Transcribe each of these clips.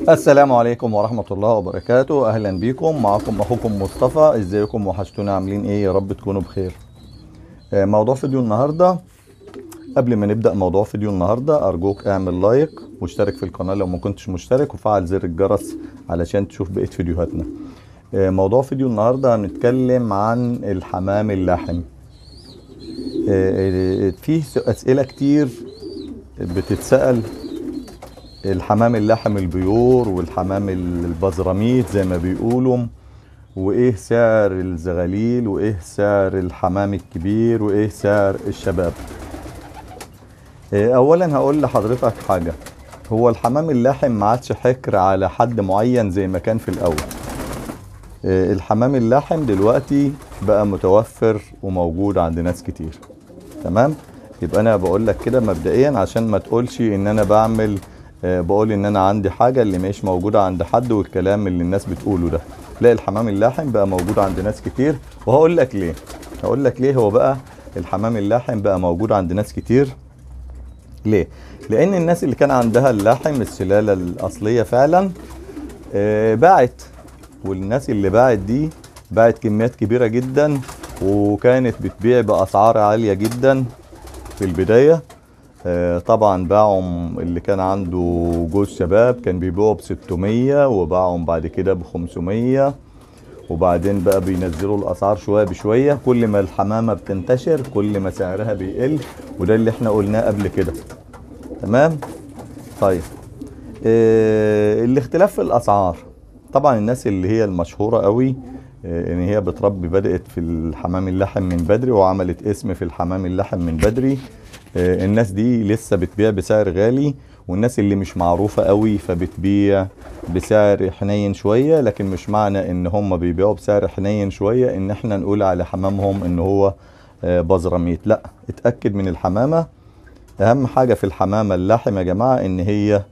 السلام عليكم ورحمة الله وبركاته أهلا بيكم معكم أخوكم مصطفى إزيكم وحشتونا عاملين إيه يا رب تكونوا بخير آه، موضوع فيديو النهاردة قبل ما نبدأ موضوع فيديو النهاردة أرجوك اعمل لايك واشترك في القناة لو ما كنتش مشترك وفعل زر الجرس علشان تشوف بقية فيديوهاتنا آه، موضوع فيديو النهاردة هنتكلم عن الحمام اللاحم آه، آه، في أسئلة كتير بتتسأل الحمام اللحم البيور والحمام البزراميت زي ما بيقولوا وايه سعر الزغاليل وايه سعر الحمام الكبير وايه سعر الشباب إيه، اولا هقول لحضرتك حاجة هو الحمام اللحم ما عادش حكر على حد معين زي ما كان في الاول إيه، الحمام اللحم دلوقتي بقى متوفر وموجود عند ناس كتير تمام يبقى انا بقول لك كده مبدئيا عشان ما تقولش ان انا بعمل آه، بقول ان انا عندي حاجه اللي مش موجوده عند حد والكلام اللي الناس بتقوله ده لا الحمام اللاحم بقى موجود عند ناس كتير وهقول لك ليه هقول لك ليه هو بقى الحمام اللاحم بقى موجود عند ناس كتير ليه لان الناس اللي كان عندها اللاحم السلاله الاصليه فعلا آه، باعت والناس اللي باعت دي باعت كميات كبيره جدا وكانت بتبيع باسعار عاليه جدا في البدايه آه، طبعا باعهم اللي كان عنده جوز شباب كان بيبيعوا ب 600 وباعهم بعد كده ب 500 وبعدين بقى بينزلوا الاسعار شويه بشويه كل ما الحمامه بتنتشر كل ما سعرها بيقل وده اللي احنا قلناه قبل كده تمام طيب آه الاختلاف في الاسعار طبعا الناس اللي هي المشهوره قوي آه، ان هي بتربي بدات في الحمام اللحم من بدري وعملت اسم في الحمام اللحم من بدري آه، الناس دي لسه بتبيع بسعر غالي والناس اللي مش معروفة قوي فبتبيع بسعر حنين شوية لكن مش معنى ان هم بيبيعوا بسعر حنين شوية ان احنا نقول على حمامهم ان هو آه، بزراميت لا اتأكد من الحمامة اهم حاجة في الحمامة اللحم يا جماعة ان هي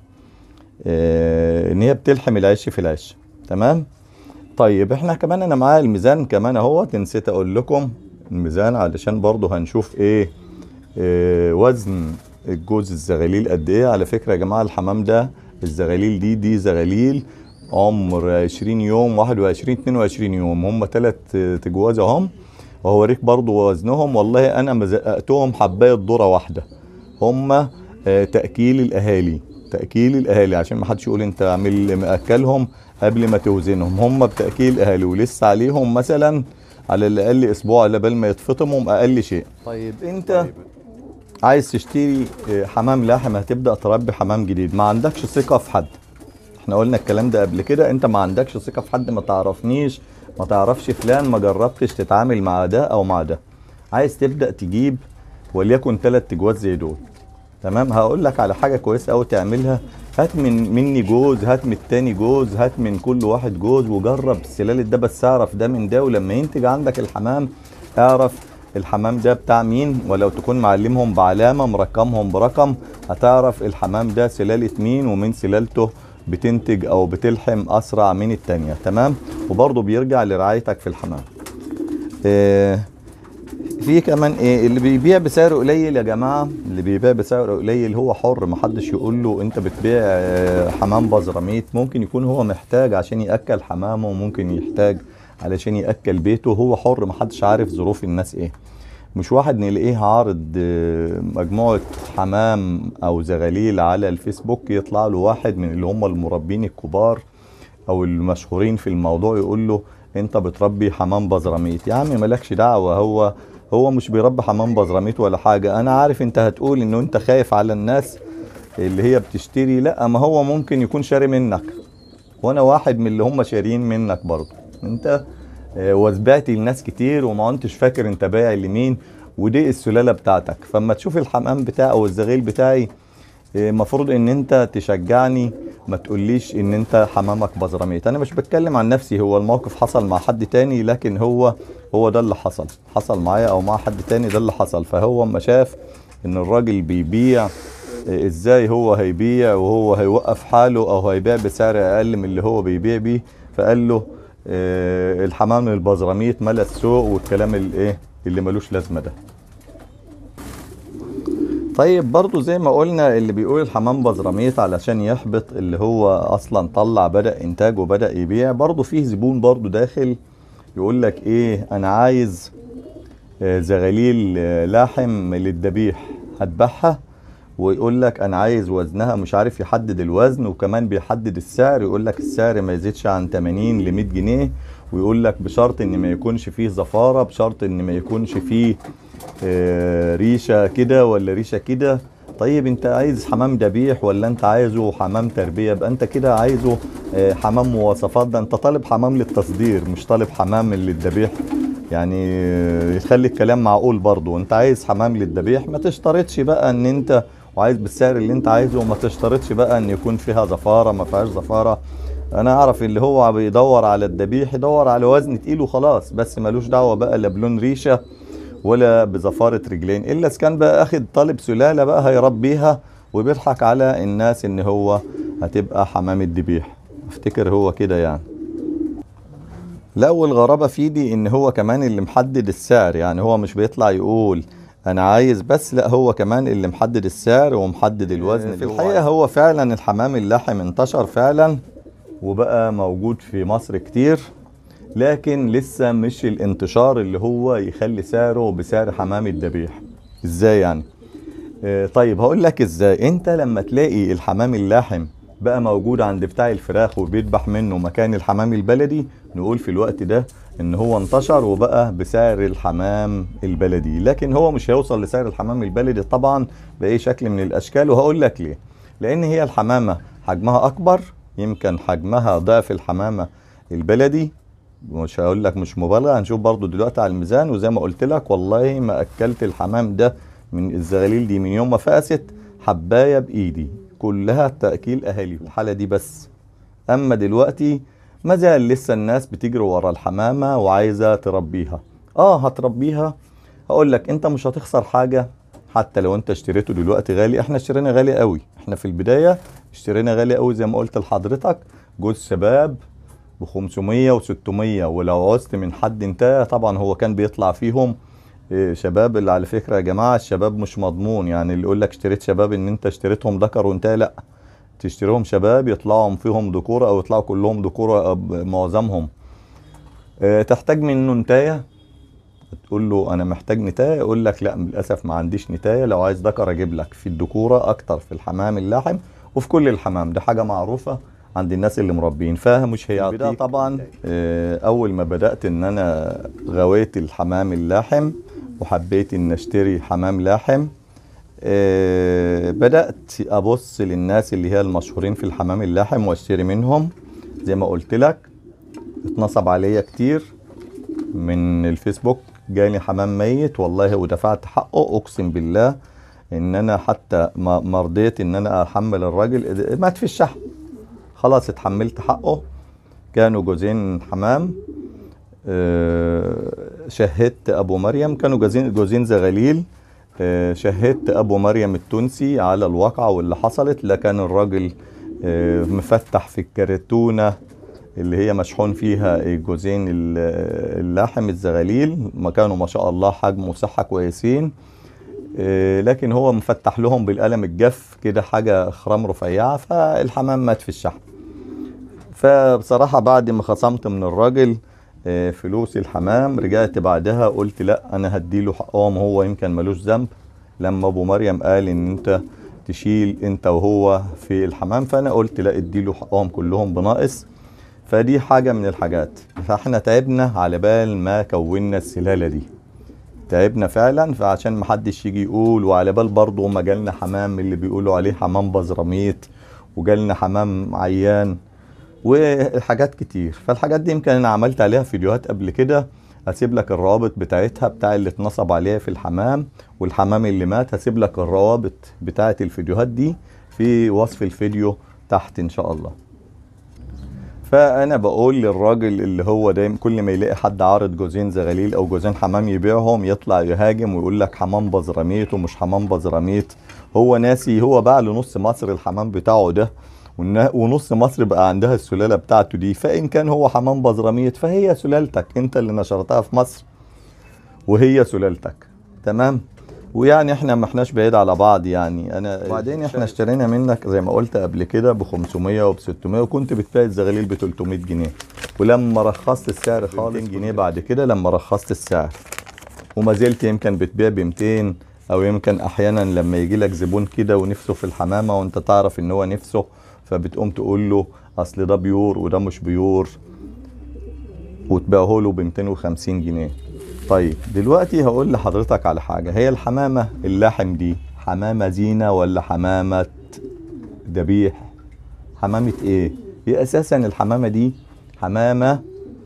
آه، ان هي بتلحم العيش في العيش تمام طيب احنا كمان انا معايا الميزان كمان اهوت نسيت اقول لكم الميزان علشان برضو هنشوف ايه آه، وزن الجوز الزغاليل قد ايه على فكره يا جماعه الحمام ده الزغاليل دي دي زغاليل عمر 20 يوم 21 22 يوم هم ثلاث تجواز اهم وهوريك برضو وزنهم والله انا مزققتهم حبايه ذره واحده هم آه، تاكيل الاهالي تاكيل الاهالي عشان ما حدش يقول انت عامل ماكلهم قبل ما توزنهم هم بتاكيل الاهالي ولسه عليهم مثلا على الاقل اسبوع على بال ما يتفطموا اقل شيء طيب انت عايز تشتري آه، حمام لحم هتبدا تربي حمام جديد ما عندكش ثقه في حد احنا قلنا الكلام ده قبل كده انت ما عندكش ثقه في حد ما تعرفنيش ما تعرفش فلان ما جربتش تتعامل مع ده او مع ده عايز تبدا تجيب وليكن ثلاث تجوات زي دول تمام هقول لك على حاجه كويسه قوي تعملها هات من مني جوز هات من التاني جوز هات من كل واحد جوز وجرب سلاله ده بس اعرف ده من ده ولما ينتج عندك الحمام اعرف الحمام ده بتاع مين ولو تكون معلمهم بعلامه مرقمهم برقم هتعرف الحمام ده سلاله مين ومن سلالته بتنتج او بتلحم اسرع من التانية تمام وبرضه بيرجع لرعايتك في الحمام آه في كمان ايه اللي بيبيع بسعر قليل يا جماعه اللي بيبيع بسعر قليل هو حر محدش يقول له انت بتبيع آه، حمام بزراميت ممكن يكون هو محتاج عشان ياكل حمامه وممكن يحتاج علشان ياكل بيته هو حر محدش عارف ظروف الناس ايه مش واحد نلاقيه عارض آه، مجموعه حمام او زغاليل على الفيسبوك يطلع له واحد من اللي هم المربين الكبار او المشهورين في الموضوع يقول له انت بتربي حمام بزراميت يا عم مالكش دعوه هو هو مش بيربي حمام بزراميت ولا حاجه انا عارف انت هتقول انه انت خايف على الناس اللي هي بتشتري لا ما هو ممكن يكون شاري منك وانا واحد من اللي هم شاريين منك برضه انت آه، وزبعت لناس كتير وما انتش فاكر انت بايع لمين ودي السلاله بتاعتك فاما تشوف الحمام بتاعي او الزغيل بتاعي المفروض ان انت تشجعني ما تقوليش ان انت حمامك بزراميت انا مش بتكلم عن نفسي هو الموقف حصل مع حد تاني لكن هو هو ده اللي حصل حصل معايا او مع حد تاني ده اللي حصل فهو اما شاف ان الراجل بيبيع إيه، ازاي هو هيبيع وهو هيوقف حاله او هيبيع بسعر اقل من اللي هو بيبيع بيه فقال له آه، الحمام البزراميت ملا السوق والكلام الايه اللي ملوش لازمه ده طيب برضو زي ما قلنا اللي بيقول الحمام بزراميط علشان يحبط اللي هو اصلا طلع بدأ انتاج وبدأ يبيع برضو فيه زبون برضو داخل يقول لك ايه انا عايز آه، زغاليل آه، لحم للذبيح هتبعها ويقول لك انا عايز وزنها مش عارف يحدد الوزن وكمان بيحدد السعر يقول لك السعر ما يزيدش عن 80 ل 100 جنيه ويقول لك بشرط ان ما يكونش فيه زفاره بشرط ان ما يكونش فيه آه، ريشه كده ولا ريشه كده طيب انت عايز حمام ذبيح ولا انت عايزه حمام تربيه يبقى انت كده عايزه آه، حمام مواصفات ده انت طالب حمام للتصدير مش طالب حمام للذبيح يعني آه، يخلي الكلام معقول برضو انت عايز حمام للذبيح ما تشترطش بقى ان انت وعايز بالسعر اللي انت عايزه وما تشترطش بقى ان يكون فيها زفاره ما فيهاش زفاره انا اعرف اللي هو بيدور على الذبيح يدور على وزن تقيل وخلاص بس ملوش دعوه بقى لا بلون ريشه ولا بزفاره رجلين الا اذا كان بقى اخد طالب سلاله بقى هيربيها وبيضحك على الناس ان هو هتبقى حمام الذبيح افتكر هو كده يعني لا والغرابه في دي ان هو كمان اللي محدد السعر يعني هو مش بيطلع يقول انا عايز بس لا هو كمان اللي محدد السعر ومحدد الوزن في الحقيقه هو فعلا الحمام اللحم انتشر فعلا وبقى موجود في مصر كتير لكن لسه مش الانتشار اللي هو يخلي سعره بسعر حمام الذبيح ازاي يعني آه، طيب هقول لك ازاي انت لما تلاقي الحمام اللاحم بقى موجود عند بتاع الفراخ وبيذبح منه مكان الحمام البلدي نقول في الوقت ده ان هو انتشر وبقى بسعر الحمام البلدي لكن هو مش هيوصل لسعر الحمام البلدي طبعا باي شكل من الاشكال وهقول لك ليه لان هي الحمامه حجمها اكبر يمكن حجمها ضعف الحمامه البلدي مش هقول لك مش مبالغه هنشوف برضو دلوقتي على الميزان وزي ما قلت لك والله ما اكلت الحمام ده من الزغاليل دي من يوم ما فقست حبايه بايدي كلها تاكيل اهالي في الحاله دي بس اما دلوقتي ما زال لسه الناس بتجري ورا الحمامه وعايزه تربيها اه هتربيها هقول لك انت مش هتخسر حاجه حتى لو انت اشتريته دلوقتي غالي احنا اشترينا غالي قوي احنا في البدايه اشترينا غالي قوي زي ما قلت لحضرتك جوز شباب ب 500 و600 ولو عوزت من حد انت طبعا هو كان بيطلع فيهم إيه، شباب اللي على فكره يا جماعه الشباب مش مضمون يعني اللي يقول لك اشتريت شباب ان انت اشتريتهم ذكر وانت لا تشتريهم شباب يطلعوا فيهم ذكوره او يطلعوا كلهم ذكوره أو معظمهم إيه، تحتاج منه نتايه تقول له انا محتاج نتايه يقول لك لا للاسف ما عنديش نتايه لو عايز ذكر اجيب لك في الذكوره اكتر في الحمام اللاحم وفي كل الحمام ده حاجه معروفه عند الناس اللي مربين فمش هيعطيك طبعا آه، اول ما بدات ان انا غويت الحمام اللاحم وحبيت ان اشتري حمام لاحم آه، بدات ابص للناس اللي هي المشهورين في الحمام اللاحم واشتري منهم زي ما قلت لك اتنصب عليا كتير من الفيسبوك جاني حمام ميت والله ودفعت حقه اقسم بالله ان انا حتى ما ما رضيت ان انا احمل الراجل مات في الشحن خلاص اتحملت حقه كانوا جوزين حمام آه، شهدت ابو مريم كانوا جوزين جوزين زغاليل آه، شهدت ابو مريم التونسي على الواقعه واللي حصلت لا كان الراجل آه، مفتح في الكرتونه اللي هي مشحون فيها الجوزين ال- اللحم الزغاليل ما كانوا ما شاء الله حجم وصحه كويسين آه، لكن هو مفتح لهم بالقلم الجاف كده حاجه خرام رفيعه فالحمام مات في الشحن فبصراحه بعد ما خصمت من الراجل آه، فلوس الحمام رجعت بعدها قلت لا انا هديله حقهم هو يمكن ملوش ذنب لما ابو مريم قال ان انت تشيل انت وهو في الحمام فانا قلت لا اديله حقهم كلهم بناقص فدي حاجه من الحاجات فاحنا تعبنا على بال ما كونا السلاله دي تعبنا فعلا فعشان ما حدش يجي يقول وعلى بال برضه ما جالنا حمام اللي بيقولوا عليه حمام بزراميط وجالنا حمام عيان وحاجات كتير فالحاجات دي يمكن انا عملت عليها فيديوهات قبل كده هسيب لك الروابط بتاعتها بتاع اللي اتنصب عليها في الحمام والحمام اللي مات هسيب لك الروابط بتاعت الفيديوهات دي في وصف الفيديو تحت ان شاء الله فانا بقول للراجل اللي هو دايما كل ما يلاقي حد عارض جوزين زغاليل او جوزين حمام يبيعهم يطلع يهاجم ويقول لك حمام بزراميط ومش حمام بزراميط هو ناسي هو باع لنص مصر الحمام بتاعه ده والنا- ونص مصر بقى عندها السلاله بتاعته دي فان كان هو حمام بزراميط فهي سلالتك انت اللي نشرتها في مصر وهي سلالتك تمام ويعني احنا ما احناش بعيد على بعض يعني انا وبعدين احنا اشترينا منك زي ما قلت قبل كده ب 500 وب 600 وكنت بتبيع الزغاليل ب 300 جنيه ولما رخصت السعر خالص 200 جنيه بعد كده لما رخصت السعر وما زلت يمكن بتبيع ب 200 او يمكن احيانا لما يجي لك زبون كده ونفسه في الحمامه وانت تعرف ان هو نفسه فبتقوم تقول له اصل ده بيور وده مش بيور وتبيعه له ب 250 جنيه طيب دلوقتي هقول لحضرتك على حاجه هي الحمامه اللحم دي حمامه زينه ولا حمامه ذبيح حمامه ايه هي اساسا الحمامه دي حمامه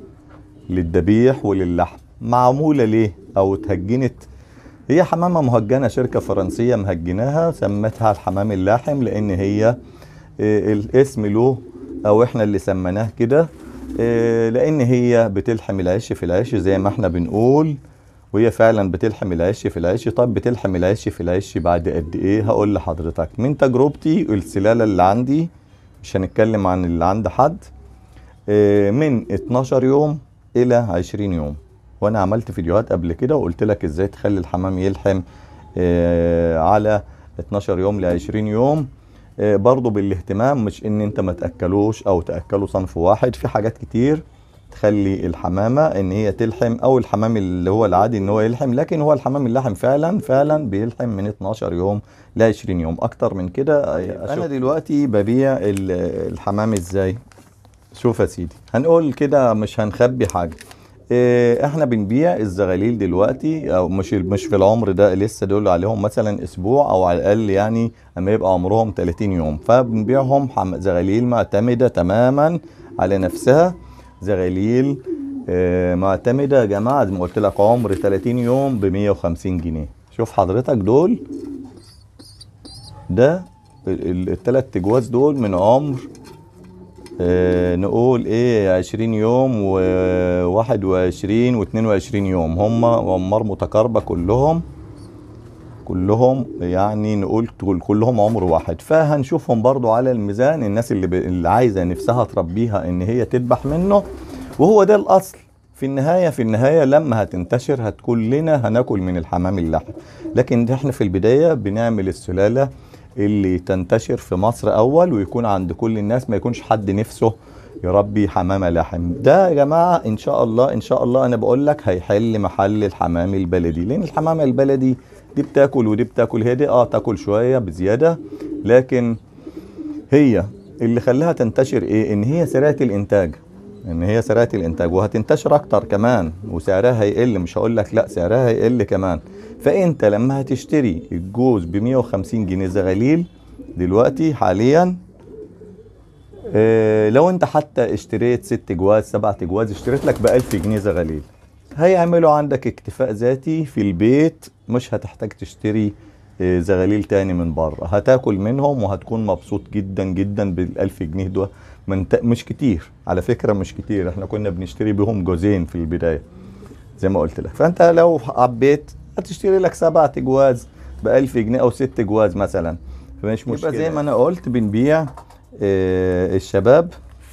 للذبيح وللحم معموله ليه او اتهجنت هي حمامه مهجنه شركه فرنسيه مهجناها سمتها الحمام اللاحم لان هي آه، الاسم له او احنا اللي سميناه كده آه، لان هي بتلحم العيش في العيش زي ما احنا بنقول وهي فعلا بتلحم العيش في العيش طب بتلحم العيش في العيش بعد قد ايه هقول لحضرتك من تجربتي السلاله اللي عندي مش هنتكلم عن اللي عند حد آه، من 12 يوم الى 20 يوم وانا عملت فيديوهات قبل كده وقلت لك ازاي تخلي الحمام يلحم آه، على 12 يوم ل 20 يوم آه، برضو بالاهتمام مش ان انت ما تاكلوش او تاكله صنف واحد في حاجات كتير تخلي الحمامه ان هي تلحم او الحمام اللي هو العادي ان هو يلحم لكن هو الحمام اللحم فعلا فعلا بيلحم من 12 يوم ل 20 يوم اكتر من كده آه، انا دلوقتي ببيع ال- الحمام ازاي شوف يا سيدي هنقول كده مش هنخبي حاجه إيه، احنا بنبيع الزغاليل دلوقتي او مش مش في العمر ده لسه دول عليهم مثلا اسبوع او على الاقل يعني اما يبقى عمرهم 30 يوم فبنبيعهم حم- زغاليل معتمده تماما على نفسها زغاليل آه، معتمده يا جماعه زي ما قلت لك عمر 30 يوم ب 150 جنيه شوف حضرتك دول ده الثلاث تجواز دول من عمر آه، نقول ايه 20 يوم و21 و22 يوم هم عمار متقاربه كلهم كلهم يعني نقول كل- كلهم عمر واحد فهنشوفهم برضو على الميزان الناس اللي, ب... اللي عايزه نفسها تربيها ان هي تذبح منه وهو ده الاصل في النهايه في النهايه لما هتنتشر هتكون لنا هناكل من الحمام اللحم لكن احنا في البدايه بنعمل السلاله اللي تنتشر في مصر اول ويكون عند كل الناس ما يكونش حد نفسه يربي حمامه لحم ده يا جماعه ان شاء الله ان شاء الله انا بقول لك هيحل محل الحمام البلدي لان الحمامه البلدي دي بتاكل ودي بتاكل هي دي اه تاكل شويه بزياده لكن هي اللي خلاها تنتشر ايه ان هي سريعه الانتاج ان هي سريعه الانتاج وهتنتشر اكتر كمان وسعرها هيقل مش هقول لك لا سعرها هيقل كمان فانت لما هتشتري الجوز ب 150 جنيه زغاليل دلوقتي حاليا آه، لو انت حتى اشتريت ست جواز سبع جواز اشتريت لك ب 1000 جنيه زغاليل هيعملوا عندك اكتفاء ذاتي في البيت مش هتحتاج تشتري آه، زغاليل تاني من بره هتاكل منهم وهتكون مبسوط جدا جدا بالألف جنيه دول من ت... مش كتير على فكرة مش كتير احنا كنا بنشتري بهم جوزين في البداية زي ما قلت لك فانت لو عبيت هتشتري لك سبع جواز بألف جنيه او ست جواز مثلا فمش مشكلة زي ما انا قلت بنبيع آه، الشباب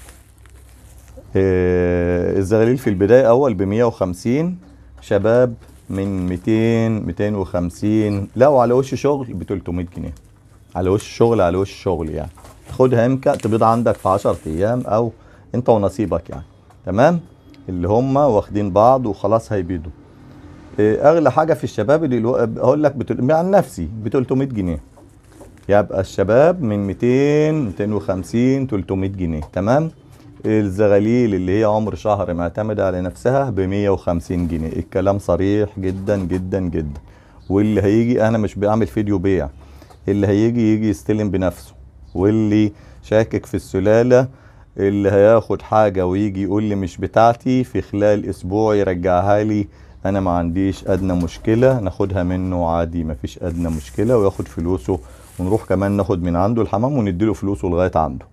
آه، الزغاليل في البداية أول ب 150 شباب من 200 250 لو على وش شغل ب 300 جنيه على وش شغل على وش شغل يعني تاخدها يمكن تبيض عندك في 10 أيام أو أنت ونصيبك يعني تمام اللي هم واخدين بعض وخلاص هيبيضوا آه، أغلى حاجة في الشباب اللي الو- أقول لك بتل... عن نفسي ب 300 جنيه يبقى الشباب من 200 250 300 جنيه تمام الزغاليل اللي هي عمر شهر معتمدة على نفسها ب 150 جنيه الكلام صريح جدا جدا جدا واللي هيجي انا مش بعمل فيديو بيع اللي هيجي يجي يستلم بنفسه واللي شاكك في السلالة اللي هياخد حاجة ويجي يقول لي مش بتاعتي في خلال اسبوع يرجعها لي انا ما عنديش ادنى مشكلة ناخدها منه عادي ما فيش ادنى مشكلة وياخد فلوسه ونروح كمان ناخد من عنده الحمام ونديله فلوسه لغاية عنده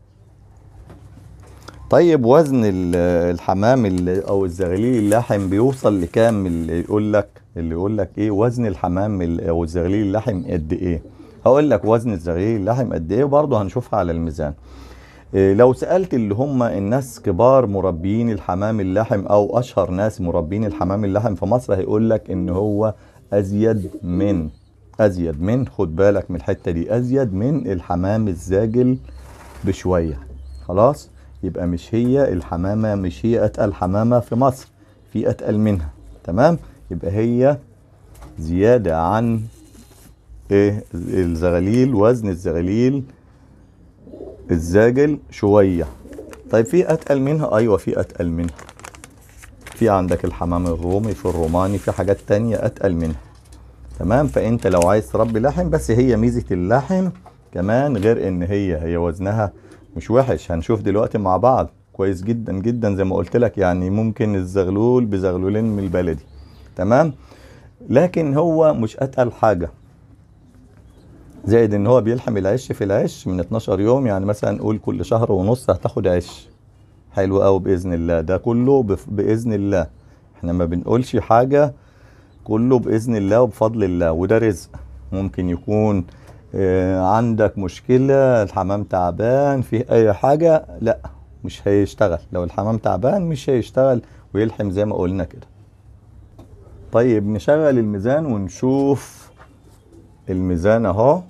طيب وزن ال- الحمام ال- او الزغاليل اللحم بيوصل لكام اللي يقول لك اللي يقول لك ايه وزن الحمام ال- او الزغاليل اللحم قد ايه هقول لك وزن الزغاليل اللحم قد ايه وبرضه هنشوفها على الميزان إيه لو سألت اللي هم الناس كبار مربيين الحمام اللحم او اشهر ناس مربيين الحمام اللحم في مصر هيقول لك ان هو ازيد من ازيد من خد بالك من الحته دي ازيد من الحمام الزاجل بشويه خلاص يبقى مش هي الحمامه مش هي اتقل حمامه في مصر في اتقل منها تمام يبقى هي زياده عن ايه الزغاليل وزن الزغاليل الزاجل شويه طيب في اتقل منها ايوه في اتقل منها في عندك الحمام الرومي في الروماني في حاجات تانية اتقل منها تمام فانت لو عايز تربي لحم بس هي ميزه اللحم كمان غير ان هي هي وزنها مش وحش هنشوف دلوقتي مع بعض كويس جدا جدا زي ما قلت لك يعني ممكن الزغلول بزغلولين من البلدي تمام لكن هو مش اتقل حاجه زائد ان هو بيلحم العش في العش من 12 يوم يعني مثلا نقول كل شهر ونص هتاخد عش حلو قوي باذن الله ده كله بف- باذن الله احنا ما بنقولش حاجه كله باذن الله وبفضل الله وده رزق ممكن يكون آه، عندك مشكله الحمام تعبان فيه اي حاجه لا مش هيشتغل لو الحمام تعبان مش هيشتغل ويلحم زي ما قلنا كده طيب نشغل الميزان ونشوف الميزان اهو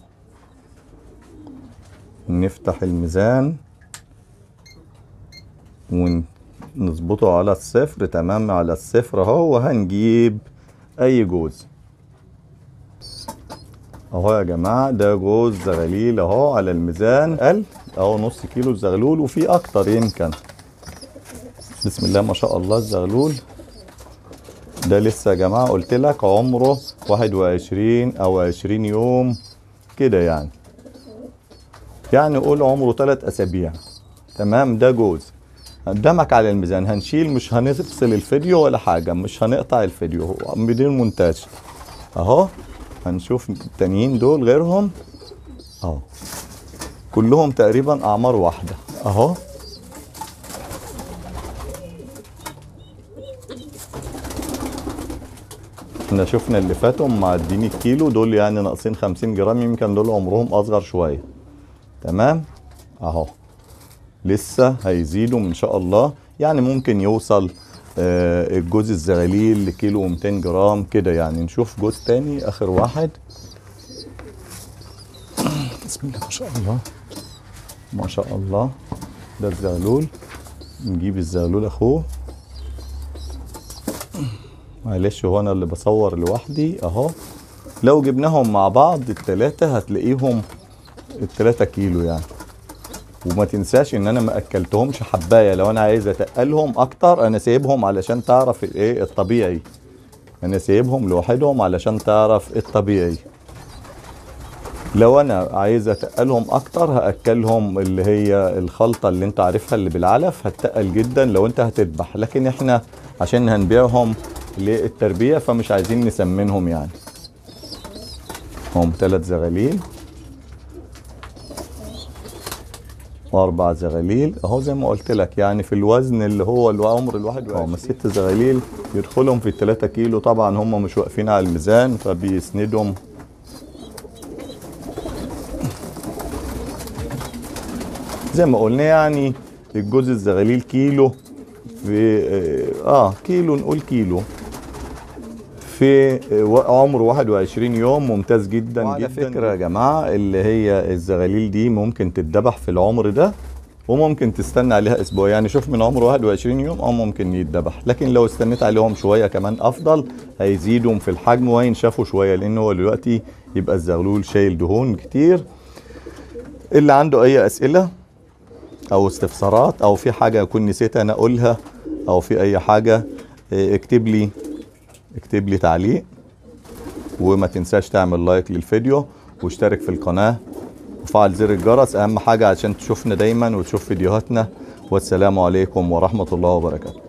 نفتح الميزان ونظبطه على الصفر تمام على الصفر اهو وهنجيب اي جوز اهو يا جماعه ده جوز زغاليل اهو على الميزان قل اهو نص كيلو زغلول وفي اكتر يمكن بسم الله ما شاء الله الزغلول ده لسه يا جماعه قلت لك عمره 21 او 20 يوم كده يعني يعني قول عمره 3 اسابيع تمام ده جوز قدامك على الميزان هنشيل مش هنفصل الفيديو ولا حاجه مش هنقطع الفيديو هو بدون مونتاج اهو هنشوف التانيين دول غيرهم اهو كلهم تقريبا اعمار واحده اهو احنا شفنا اللي فاتوا معديين الكيلو دول يعني ناقصين 50 جرام يمكن دول عمرهم اصغر شويه تمام اهو لسه هيزيدوا ان شاء الله يعني ممكن يوصل آه، الجوز الزغاليل لكيلو 200 جرام كده يعني نشوف جوز تاني اخر واحد بسم الله ما شاء الله ما شاء الله ده الزغلول نجيب الزغلول اخوه معلش هو انا اللي بصور لوحدي اهو لو جبناهم مع بعض التلاتة هتلاقيهم التلاتة كيلو يعني وما تنساش ان انا ما اكلتهمش حبايه لو انا عايز اتقلهم اكتر انا سايبهم علشان تعرف الايه الطبيعي انا سايبهم لوحدهم علشان تعرف الطبيعي لو انا عايز اتقلهم اكتر هاكلهم اللي هي الخلطه اللي انت عارفها اللي بالعلف هتقل جدا لو انت هتذبح لكن احنا عشان هنبيعهم للتربيه فمش عايزين نسمنهم يعني هم ثلاث زغاليل واربع زغاليل اهو زي ما قلت لك يعني في الوزن اللي هو العمر الواحد هم ست زغاليل يدخلهم في التلاتة كيلو طبعا هم مش واقفين على الميزان فبيسندهم زي ما قلنا يعني الجوز الزغاليل كيلو في اه كيلو نقول كيلو في عمر 21 يوم ممتاز جدا وعلى جدا فكرة يا جماعه اللي هي الزغاليل دي ممكن تتذبح في العمر ده وممكن تستنى عليها اسبوع يعني شوف من عمر 21 يوم او ممكن يتذبح لكن لو استنيت عليهم شويه كمان افضل هيزيدوا في الحجم وينشفوا شويه لان هو دلوقتي يبقى الزغلول شايل دهون كتير اللي عنده اي اسئله او استفسارات او في حاجه اكون نسيت انا اقولها او في اي حاجه إيه، اكتب لي اكتب لي تعليق وما تنساش تعمل لايك للفيديو واشترك في القناه وفعل زر الجرس اهم حاجه عشان تشوفنا دايما وتشوف فيديوهاتنا والسلام عليكم ورحمه الله وبركاته